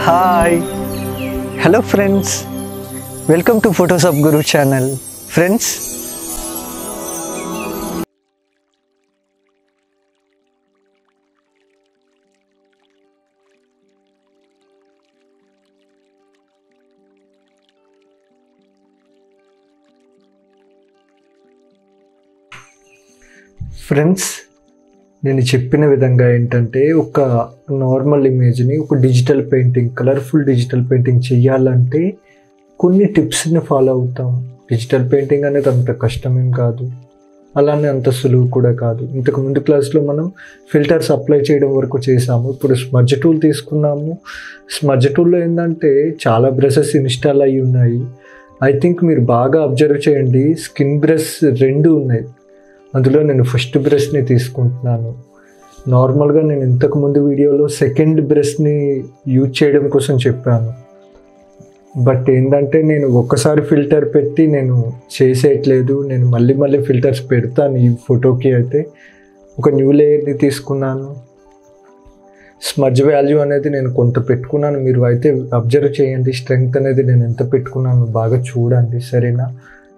hi hello friends welcome to photos of Guru channel friends friends నేను చెప్పిన విధంగా ఏంటంటే ఒక నార్మల్ ఇమేజ్ని ఒక digital painting colourful digital painting చేయాలంటే కొన్ని టిప్స్ని ఫాలో అవుతాం డిజిటల్ పెయింటింగ్ అనేది అంత కష్టమేం కాదు అలానే అంత సులువు కూడా కాదు ఇంతకు ముందు క్లాస్లో మనం ఫిల్టర్స్ అప్లై చేయడం వరకు చేసాము ఇప్పుడు స్మజ్ టూల్ తీసుకున్నాము స్మజ్ టూల్లో ఏంటంటే చాలా బ్రషెస్ ఇన్స్టాల్ అయ్యి ఉన్నాయి ఐ థింక్ మీరు బాగా అబ్జర్వ్ చేయండి స్కిన్ బ్రష్ రెండు ఉన్నాయి అందులో నేను ఫస్ట్ బ్రష్ని తీసుకుంటున్నాను నార్మల్గా నేను ఇంతకు ముందు వీడియోలో సెకండ్ బ్రష్ని యూజ్ చేయడం కోసం చెప్పాను బట్ ఏంటంటే నేను ఒక్కసారి ఫిల్టర్ పెట్టి నేను చేసేయట్లేదు నేను మళ్ళీ మళ్ళీ ఫిల్టర్స్ పెడతాను ఈ ఫోటోకి అయితే ఒక న్యూ లేయర్ని తీసుకున్నాను స్మజ్ వాల్యూ అనేది నేను కొంత పెట్టుకున్నాను మీరు అయితే అబ్జర్వ్ చేయండి స్ట్రెంగ్త్ అనేది నేను ఎంత పెట్టుకున్నాను బాగా చూడండి సరేనా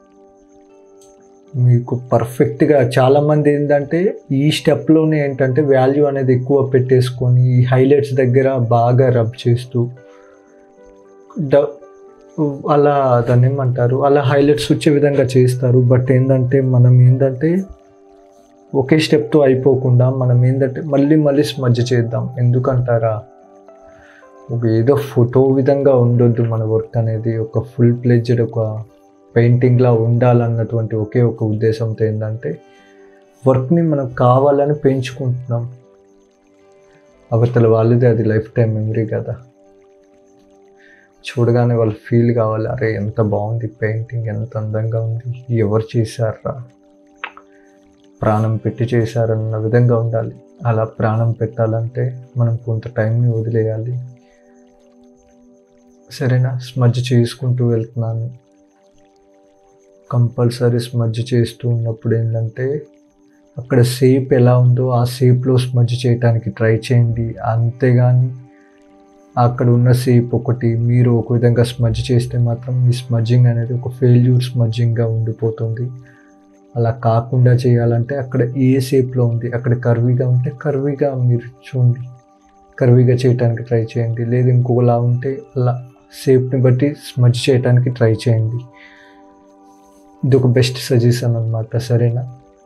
మీకు పర్ఫెక్ట్గా చాలామంది ఏంటంటే ఈ స్టెప్లోనే ఏంటంటే వాల్యూ అనేది ఎక్కువ పెట్టేసుకొని ఈ హైలైట్స్ దగ్గర బాగా రబ్ చేస్తూ డ అలా దాన్ని ఏమంటారు అలా హైలైట్స్ వచ్చే విధంగా చేస్తారు బట్ ఏంటంటే మనం ఏంటంటే ఒకే స్టెప్తో అయిపోకుండా మనం ఏంటంటే మళ్ళీ మళ్ళీ స్మజ్ చేద్దాం ఎందుకంటారా ఒక ఏదో ఫోటో విధంగా ఉండొద్దు మన వర్క్ అనేది ఒక ఫుల్ ప్లేజ్డ్ ఒక పెయింటింగ్లా ఉండాలన్నటువంటి ఒకే ఒక ఉద్దేశంతో ఏంటంటే వర్క్ని మనం కావాలని పెంచుకుంటున్నాం అవతల వాళ్ళది అది లైఫ్ టైం మెమరీ కదా చూడగానే వాళ్ళు ఫీల్ కావాలి అరే ఎంత బాగుంది పెయింటింగ్ ఎంత అందంగా ఉంది ఎవరు చేశారా ప్రాణం పెట్టి చేశారన్న విధంగా ఉండాలి అలా ప్రాణం పెట్టాలంటే మనం కొంత టైంని వదిలేయాలి సరేనా స్మజ్ చేసుకుంటూ వెళ్తున్నాను కంపల్సరీ స్మజ్ చేస్తూ ఉన్నప్పుడు ఏంటంటే అక్కడ షేప్ ఎలా ఉందో ఆ షేప్లో స్మజ్ చేయడానికి ట్రై చేయండి అంతేగాని అక్కడ ఉన్న షేప్ ఒకటి మీరు ఒక విధంగా స్మజ్ చేస్తే మాత్రం మీ స్మజ్జింగ్ అనేది ఒక ఫెయిల్యూర్ స్మజ్జింగ్గా ఉండిపోతుంది అలా కాకుండా చేయాలంటే అక్కడ ఏ షేప్లో ఉంది అక్కడ కర్వీగా ఉంటే కర్వీగా మీరు చూడండి కర్వీగా చేయడానికి ట్రై చేయండి లేదు ఇంకొకలా ఉంటే అలా షేప్ని బట్టి స్మజ్ చేయడానికి ట్రై చేయండి ఇది ఒక బెస్ట్ సజెషన్ అనమాట సరేనా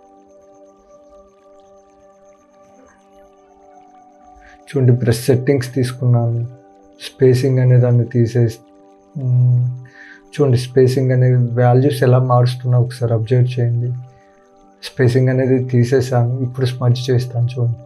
చూడండి బ్రష్ సెట్టింగ్స్ తీసుకున్నాను స్పేసింగ్ అనే దాన్ని తీసేసి చూడండి స్పేసింగ్ అనేది వాల్యూస్ ఎలా మారుస్తున్నా ఒకసారి అబ్జర్వ్ చేయండి స్పేసింగ్ అనేది తీసేసాను ఇప్పుడు స్మజ్ చేస్తాను చూడండి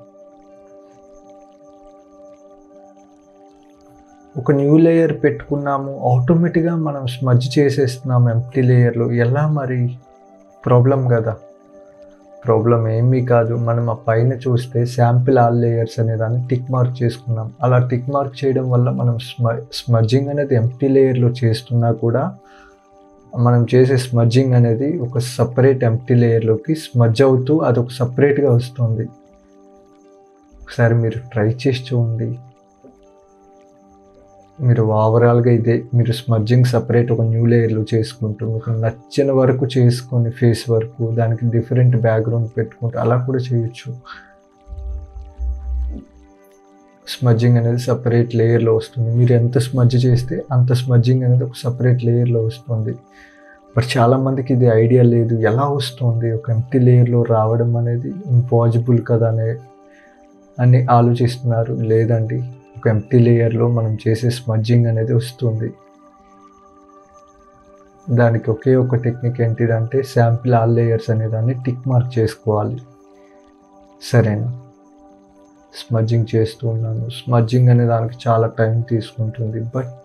ఒక న్యూ లేయర్ పెట్టుకున్నాము ఆటోమేటిక్గా మనం స్మజ్ చేసేస్తున్నాము ఎంప్టీ లేయర్లో ఎలా మరి ప్రాబ్లం కదా ప్రాబ్లం ఏమీ కాదు మనం ఆ పైన చూస్తే శాంపిల్ ఆల్ లేయర్స్ అనే దాన్ని టిక్ మార్క్ చేసుకున్నాం అలా టిక్ మార్క్ చేయడం వల్ల మనం స్మ స్మజ్జింగ్ అనేది ఎంప్టీ లేయర్లో చేస్తున్నా కూడా మనం చేసే స్మజ్జింగ్ అనేది ఒక సపరేట్ ఎంప్టీ లేయర్లోకి స్మజ్ అవుతూ అది ఒక సపరేట్గా వస్తుంది ఒకసారి మీరు ట్రై చేసి చూడండి మీరు ఓవరాల్గా ఇదే మీరు స్మజ్జింగ్ సపరేట్ ఒక న్యూ లేయర్లో చేసుకుంటూ మీకు నచ్చిన వరకు చేసుకొని ఫేస్ వరకు దానికి డిఫరెంట్ బ్యాక్గ్రౌండ్ పెట్టుకుంటూ అలా కూడా చేయొచ్చు స్మజ్జింగ్ అనేది సపరేట్ లేయర్లో వస్తుంది మీరు ఎంత స్మజ్ చేస్తే అంత స్మజ్జింగ్ అనేది ఒక సపరేట్ లేయర్లో వస్తుంది బట్ చాలామందికి ఇది ఐడియా లేదు ఎలా వస్తుంది ఒక ఎంటీ లేయర్లో రావడం అనేది ఇంపాసిబుల్ కదా అనే అని ఆలోచిస్తున్నారు లేదండి ఒక ఎంటీ లేయర్లో మనం చేసే స్మజ్జింగ్ అనేది వస్తుంది దానికి ఒకే ఒక టెక్నిక్ ఏంటిదంటే శాంపిల్ ఆల్ లేయర్స్ అనే దాన్ని టిక్ మార్క్ చేసుకోవాలి సరేనా స్మజ్జింగ్ చేస్తూ ఉన్నాను స్మజ్జింగ్ అనే దానికి చాలా టైం తీసుకుంటుంది బట్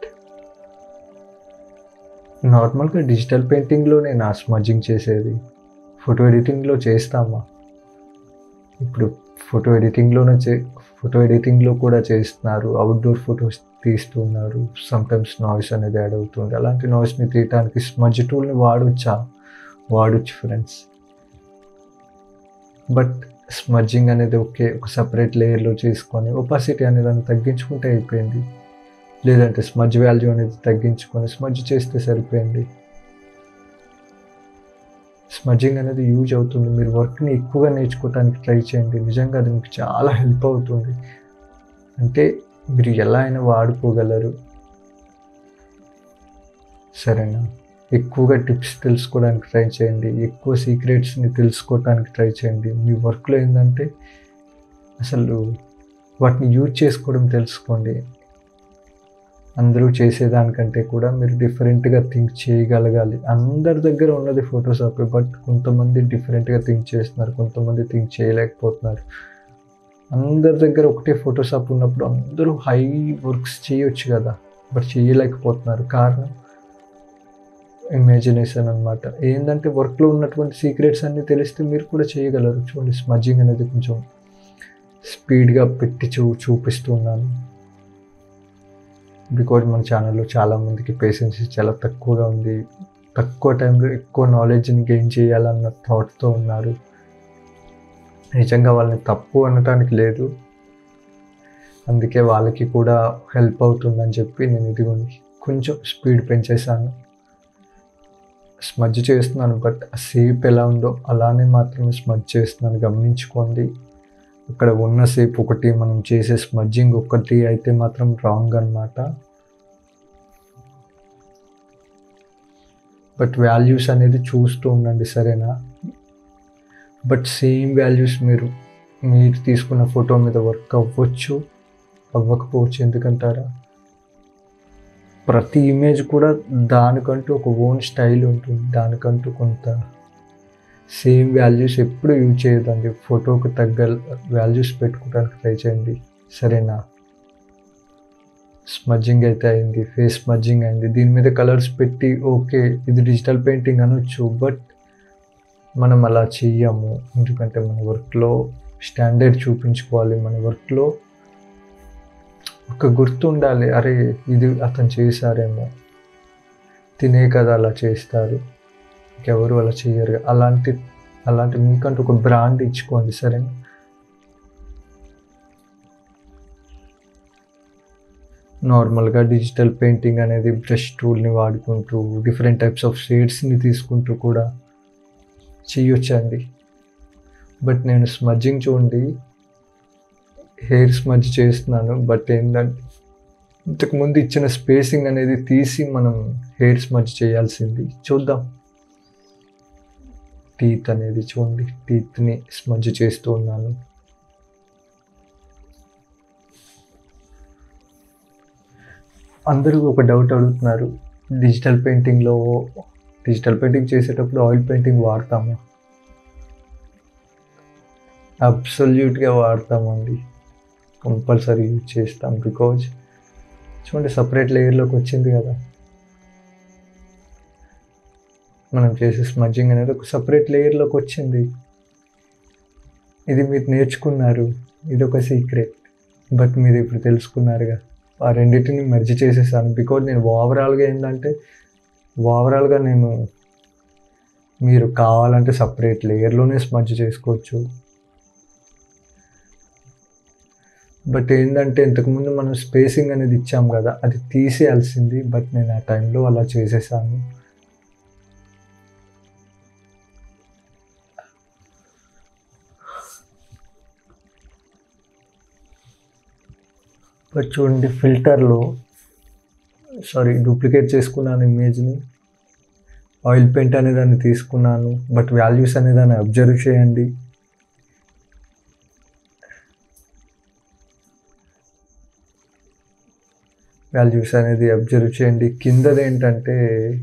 నార్మల్గా డిజిటల్ పెయింటింగ్లో నేను ఆ స్మజ్జింగ్ చేసేది ఫోటో ఎడిటింగ్లో చేస్తామా ఇప్పుడు ఫోటో ఎడిటింగ్లోనే చే ఫోటో ఎడిటింగ్లో కూడా చేస్తున్నారు అవుట్డోర్ ఫొటోస్ తీస్తున్నారు సమ్టైమ్స్ నాయిస్ అనేది యాడ్ అవుతుంది అలాంటి నాయిస్ని తీయటానికి స్మజ్ టూల్ని వాడొచ్చా వాడొచ్చు ఫ్రెండ్స్ బట్ స్మజ్జింగ్ అనేది ఒకే ఒక సపరేట్ లేయర్లో చేసుకొని ఒపాసిటీ అనేది దాన్ని తగ్గించుకుంటే అయిపోయింది లేదంటే స్మజ్ వాల్యూ అనేది తగ్గించుకొని స్మజ్ చేస్తే సరిపోయింది స్మజ్జింగ్ అనేది యూజ్ అవుతుంది మీరు వర్క్ని ఎక్కువగా నేర్చుకోవడానికి ట్రై చేయండి నిజంగా అది మీకు చాలా హెల్ప్ అవుతుంది అంటే మీరు ఎలా అయినా వాడుకోగలరు సరేనా ఎక్కువగా టిప్స్ తెలుసుకోవడానికి ట్రై చేయండి ఎక్కువ సీక్రెట్స్ని తెలుసుకోవడానికి ట్రై చేయండి మీ వర్క్లో ఏంటంటే అసలు వాటిని యూజ్ చేసుకోవడం తెలుసుకోండి అందరూ చేసేదానికంటే కూడా మీరు డిఫరెంట్గా థింక్ చేయగలగాలి అందరి దగ్గర ఉన్నది ఫోటోషాప్ బట్ కొంతమంది డిఫరెంట్గా థింక్ చేస్తున్నారు కొంతమంది థింక్ చేయలేకపోతున్నారు అందరి దగ్గర ఒకటే ఫోటోషాప్ ఉన్నప్పుడు అందరూ హై వర్క్స్ చేయొచ్చు కదా బట్ చేయలేకపోతున్నారు కారణం ఇమాజినేషన్ అనమాట ఏంటంటే వర్క్లో ఉన్నటువంటి సీక్రెట్స్ అన్నీ తెలిస్తే మీరు కూడా చేయగలరు చూడండి స్మజ్జింగ్ అనేది కొంచెం స్పీడ్గా పెట్టి చూ చూపిస్తున్నాను బికాజ్ మన ఛానల్లో చాలామందికి పేషెన్స్ చాలా తక్కువగా ఉంది తక్కువ టైంలో ఎక్కువ నాలెడ్జ్ని గెయిన్ చేయాలన్న థాట్తో ఉన్నారు నిజంగా వాళ్ళని తప్పు అనటానికి లేదు అందుకే వాళ్ళకి కూడా హెల్ప్ అవుతుందని చెప్పి నేను ఇదిగోండి కొంచెం స్పీడ్ పెంచేశాను స్మజ్ చేస్తున్నాను బట్ సేప్ ఎలా ఉందో అలానే మాత్రమే స్మజ్ చేస్తున్నాను గమనించుకోండి అక్కడ ఉన్న సేప్ ఒకటి మనం చేసే స్మజ్జింగ్ ఒకటి అయితే మాత్రం రాంగ్ అనమాట బట్ వాల్యూస్ అనేది చూస్తూ ఉండండి సరేనా బట్ సేమ్ వాల్యూస్ మీరు మీరు తీసుకున్న ఫోటో మీద వర్క్ అవ్వచ్చు అవ్వకపోవచ్చు ఎందుకంటారా ప్రతి ఇమేజ్ కూడా దానికంటూ ఒక ఓన్ స్టైల్ ఉంటుంది దానికంటూ కొంత సేమ్ వాల్యూస్ ఎప్పుడు యూజ్ చేయదండి ఫోటోకి తగ్గ వాల్యూస్ పెట్టుకోవడానికి ట్రై చేయండి సరేనా స్మజ్జింగ్ అయితే అయింది ఫేస్ స్మజ్జింగ్ అయింది దీని మీద కలర్స్ పెట్టి ఓకే ఇది డిజిటల్ పెయింటింగ్ అనొచ్చు బట్ మనం అలా చెయ్యము ఎందుకంటే మన వర్క్లో స్టాండర్డ్ చూపించుకోవాలి మన వర్క్లో ఒక గుర్తు ఉండాలి అరే ఇది అతను చేశారేమో తినే కదా అలా చేస్తారు ఇంకెవరు అలా చేయరు అలాంటి అలాంటి మీకంటూ ఒక బ్రాండ్ ఇచ్చుకోండి సరే నార్మల్గా డిజిటల్ పెయింటింగ్ అనేది బ్రష్ టూల్ని వాడుకుంటూ డిఫరెంట్ టైప్స్ ఆఫ్ షేడ్స్ని తీసుకుంటూ కూడా చేయొచ్చండి బట్ నేను స్మజ్జింగ్ చూడండి హెయిర్ స్మజ్ చేస్తున్నాను బట్ ఏంటంటే ఇంతకుముందు ఇచ్చిన స్పేసింగ్ అనేది తీసి మనం హెయిర్ స్మజ్ చేయాల్సింది చూద్దాం టీత్ అనేది చూడండి టీత్ని స్మజ్ చేస్తూ ఉన్నాను అందరూ ఒక డౌట్ అడుగుతున్నారు డిజిటల్ పెయింటింగ్లో డిజిటల్ పెయింటింగ్ చేసేటప్పుడు ఆయిల్ పెయింటింగ్ వాడతామా అబ్సల్యూట్గా వాడతామండి కంపల్సరీ యూజ్ చేస్తాం బికాజ్ చూడండి సపరేట్ లేయర్లోకి వచ్చింది కదా మనం చేసే స్మజ్జింగ్ అనేది ఒక సపరేట్ లేయర్లోకి వచ్చింది ఇది మీరు నేర్చుకున్నారు ఇది ఒక సీక్రెట్ బట్ మీరు ఇప్పుడు తెలుసుకున్నారుగా ఆ రెండింటిని మెర్జ్ చేసేసాను బికాజ్ నేను ఓవరాల్గా ఏంటంటే ఓవరాల్గా నేను మీరు కావాలంటే సపరేట్ లేయర్లోనే స్మజ్ చేసుకోవచ్చు బట్ ఏంటంటే ఇంతకుముందు మనం స్పేసింగ్ అనేది ఇచ్చాం కదా అది తీసేయాల్సింది బట్ నేను ఆ టైంలో అలా చేసేసాను బట్ చూడండి ఫిల్టర్లో సారీ డూప్లికేట్ చేసుకున్నాను ఇమేజ్ని ఆయిల్ పెయింట్ అనే దాన్ని తీసుకున్నాను బట్ వాల్యూస్ అనే దాన్ని అబ్జర్వ్ చేయండి వాల్యూస్ అనేది అబ్జర్వ్ చేయండి కిందది ఏంటంటే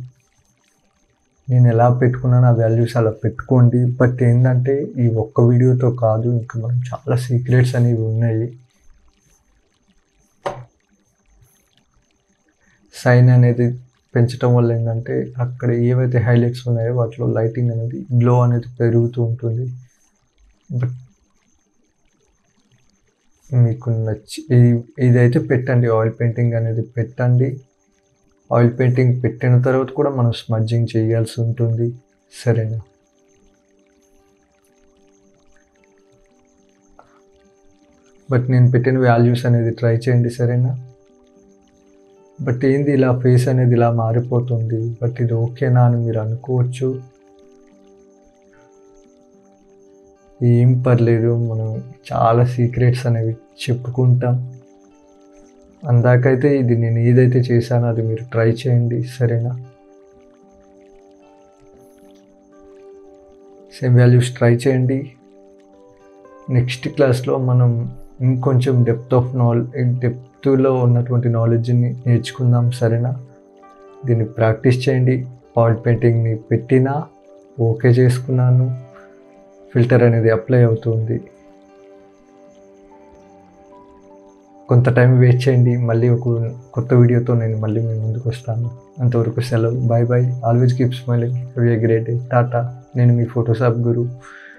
నేను ఎలా పెట్టుకున్నాను ఆ వాల్యూస్ అలా పెట్టుకోండి బట్ ఏంటంటే ఈ ఒక్క వీడియోతో కాదు ఇంకా మనం చాలా సీక్రెట్స్ అనేవి ఉన్నాయి సైన్ అనేది పెంచడం వల్ల ఏంటంటే అక్కడ ఏవైతే హైలైట్స్ ఉన్నాయో వాటిలో లైటింగ్ అనేది గ్లో అనేది పెరుగుతూ ఉంటుంది బట్ మీకు నచ్చి ఇది- ఇదైతే పెట్టండి ఆయిల్ పెయింటింగ్ అనేది పెట్టండి ఆయిల్ పెయింటింగ్ పెట్టిన తర్వాత కూడా మనం స్మడ్జింగ్ చేయాల్సి ఉంటుంది సరేనా బట్ నేను పెట్టిన వాల్యూస్ అనేది ట్రై చేయండి సరేనా బట్ ఏంది ఇలా ఫేస్ అనేది ఇలా మారిపోతుంది బట్ ఇది ఓకేనా అని మీరు అనుకోవచ్చు ఏం పర్లేదు మనం చాలా సీక్రెట్స్ అనేవి చెప్పుకుంటాం అందాకైతే ఇది నేను ఏదైతే చేశానో అది మీరు ట్రై చేయండి సరేనా సేమ్ వాల్యూస్ ట్రై చేయండి నెక్స్ట్ క్లాస్లో మనం ఇంకొంచెం డెప్త్ ఆఫ్ నాలెడ్జ్ డెప్త్లో ఉన్నటువంటి నాలెడ్జ్ని నేర్చుకుందాం సరేనా దీన్ని ప్రాక్టీస్ చేయండి పాయింట్ పెయింటింగ్ని పెట్టినా ఓకే చేసుకున్నాను ఫిల్టర్ అనేది అప్లై అవుతుంది కొంత టైం వెయిట్ చేయండి మళ్ళీ ఒక కొత్త వీడియోతో నేను మళ్ళీ మీ ముందుకు వస్తాను అంతవరకు సెలవు bye bye always keep smiling have a great day tata నేను మీ ఫోటోషాప్ గురు